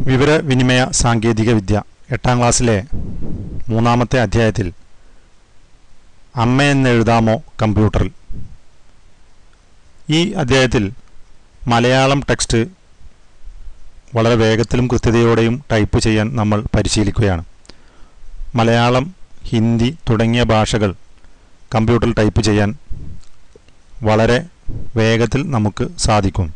വിവരവിനിമയ സാങ്കേതിക വിദ്യ എട്ടാം ക്ലാസ്സിലെ മൂന്നാമത്തെ അധ്യായത്തിൽ അമ്മയെന്നെഴുതാമോ കമ്പ്യൂട്ടറിൽ ഈ അധ്യായത്തിൽ മലയാളം ടെക്സ്റ്റ് വളരെ വേഗത്തിലും കൃത്യതയോടെയും ടൈപ്പ് ചെയ്യാൻ നമ്മൾ പരിശീലിക്കുകയാണ് മലയാളം ഹിന്ദി തുടങ്ങിയ ഭാഷകൾ കമ്പ്യൂട്ടറിൽ ടൈപ്പ് ചെയ്യാൻ വളരെ വേഗത്തിൽ നമുക്ക് സാധിക്കും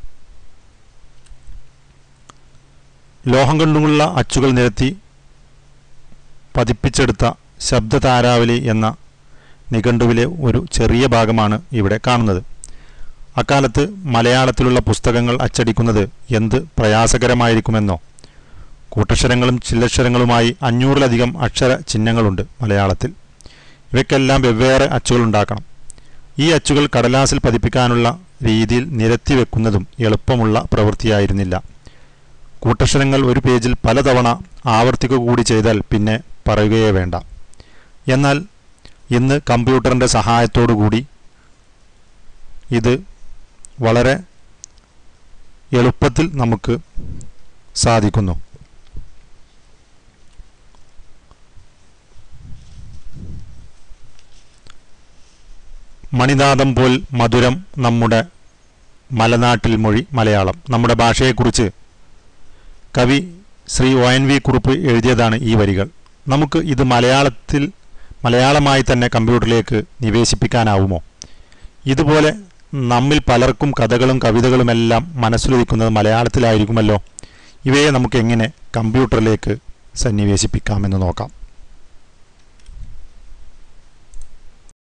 ലോഹം കൊണ്ടുള്ള അച്ചുകൾ നിരത്തി പതിപ്പിച്ചെടുത്ത ശബ്ദതാരാവലി എന്ന നിഘണ്ടുവിലെ ഒരു ചെറിയ ഭാഗമാണ് ഇവിടെ കാണുന്നത് അക്കാലത്ത് മലയാളത്തിലുള്ള പുസ്തകങ്ങൾ അച്ചടിക്കുന്നത് എന്ത് പ്രയാസകരമായിരിക്കുമെന്നോ കൂട്ടക്ഷരങ്ങളും ചില്ലക്ഷരങ്ങളുമായി അഞ്ഞൂറിലധികം അക്ഷര ചിഹ്നങ്ങളുണ്ട് മലയാളത്തിൽ ഇവയ്ക്കെല്ലാം വെവ്വേറെ അച്ചുകൾ ഉണ്ടാക്കണം ഈ അച്ചുകൾ കടലാസിൽ പതിപ്പിക്കാനുള്ള രീതിയിൽ നിരത്തി വെക്കുന്നതും എളുപ്പമുള്ള പ്രവൃത്തിയായിരുന്നില്ല കൂട്ടക്ഷരങ്ങൾ ഒരു പേജിൽ പലതവണ ആവർത്തിക്കുക കൂടി ചെയ്താൽ പിന്നെ പറയുകയേ വേണ്ട എന്നാൽ ഇന്ന് കമ്പ്യൂട്ടറിൻ്റെ സഹായത്തോടുകൂടി ഇത് വളരെ എളുപ്പത്തിൽ നമുക്ക് സാധിക്കുന്നു മണിനാദം പോൽ മധുരം നമ്മുടെ മലനാട്ടിൽ മൊഴി മലയാളം നമ്മുടെ ഭാഷയെക്കുറിച്ച് കവി Shri O N V Kurup എഴുതിയതാണ് ഈ വരികൾ നമുക്ക് ഇത് മലയാളത്തിൽ മലയാളമായി തന്നെ കമ്പ്യൂട്ടറിലേക്ക് നിവേശിപ്പിക്കാനാവുമോ ഇതുപോലെ നമ്മിൽ പലർക്കും കഥകളും കവിതകളുമെല്ലാം മനസ്സിലുദിക്കുന്നത് മലയാളത്തിലായിരിക്കുമല്ലോ ഇവയെ നമുക്ക് എങ്ങനെ കമ്പ്യൂട്ടറിലേക്ക് സന്നിവേശിപ്പിക്കാമെന്ന് നോക്കാം